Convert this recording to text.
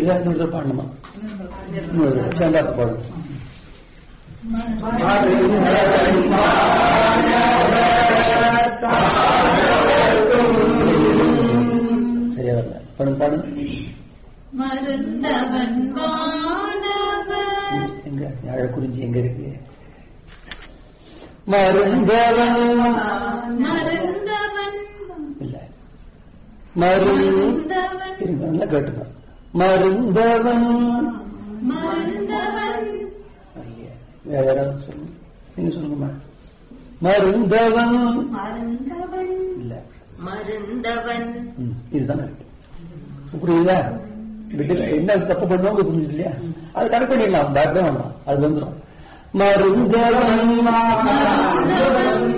புரியுதா இன்னொரு பாடணுமா இன்னொரு சேண்டாத்து பாடணும் சரியா வரல பாடுங்க பாடுங்க மருந்தவன் வானவர் எங்க ஞாழ குறிஞ்சி எங்க இருக்கு மருந்தவன் மருந்தவன் இல்ல மருந்து மருந்தவன் இருங்க நல்லா கேட்டுங்க மருந்தவன் மருந்தவன் இல்லையே. வேற யாராவது சொல்லுங்க நீங்க சொல்லுங்கம்மா மருந்தவன் மருந்தவன் இல்ல மருந்தவன் ம், இதுதான் கரெக்ட் புரியுதா விட்டு என்ன தப்பு பண்ணுவாங்க புரிஞ்சுது இல்லையா அது கரெக்ட் பண்ணிடலாம் பேக் தான் வேண்டாம் அது வந்துடும் மருந்தவன் மருந்தவன்